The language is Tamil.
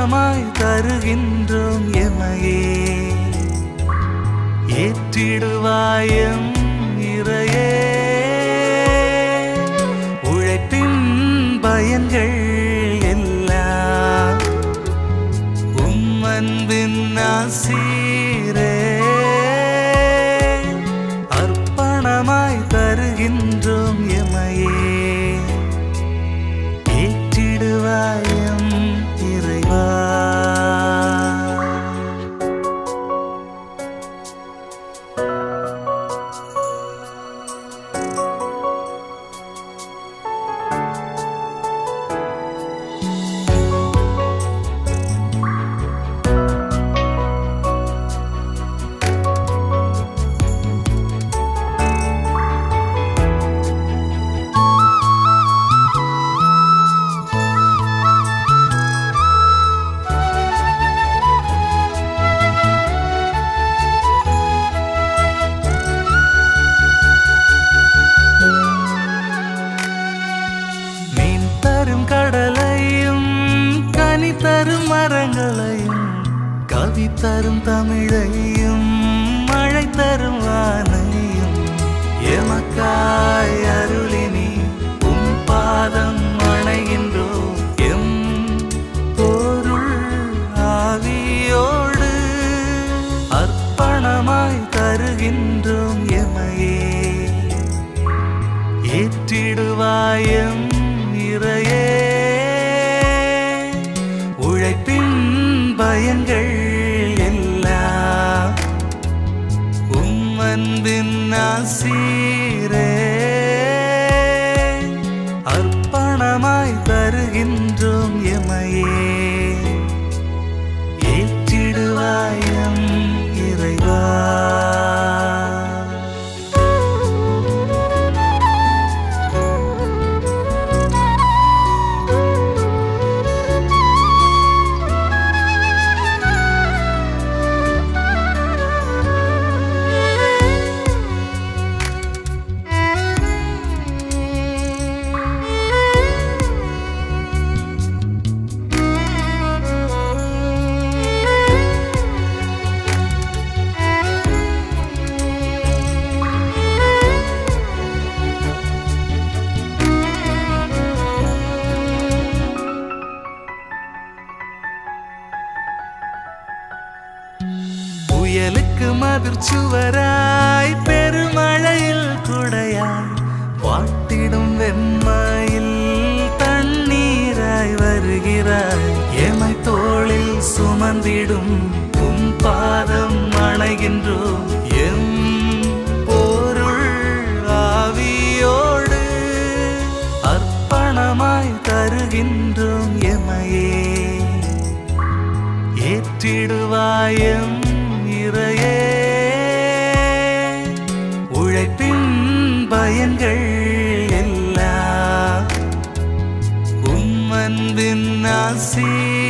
அர்ப்பணமாய் தருகின்றோம் எமையே ஏற்றிடுவாயம் இறையே உழைப்பின் பயன்கள் எல்லாம் உம்மன்பின் ஆசீரே அர்ப்பணமாய் தருகின்றோம் எமையே ஏற்றிடுவாயம் இறைவா மீன் தரும் கடலையும் கனி தரும் மரங்களையும் கவி தரும் தமிழையும் மழை தரும் வானையும் எமக்காய் அருளினி உம் பாதம் அணைகின்றோம் எம் பொருள் ஆவியோடு அர்ப்பணமாய் தருகின்றோம் எமையே ஏற்றிடுவாயம் இறையே உழைப்பின் பயன்கள் எல்லாம் உம்மன்பின் ஆசீரே அர்ப்பணமாய் தருகின்றோம் எமையே ஏற்றிடுவாயம் இறைவா புயலுக்கு மதிர்ச்சுவராய் பெருமழையில் குடையாய் வாட்டிடும் வெம்மையில் தண்ணீராய் வருகிறாய் எமை தோளில் சுமந்திடும் உம் பாதம் அணைகின்றோம் எம் பொருள் ஆவியோடு அர்ப்பணமாய் தருகின்றோம் எமையே ஏற்றிடுவாயம் இறையே உழைப்பின் பயன்கள் எல்லாம் உம்மன்பின் ஆசீரே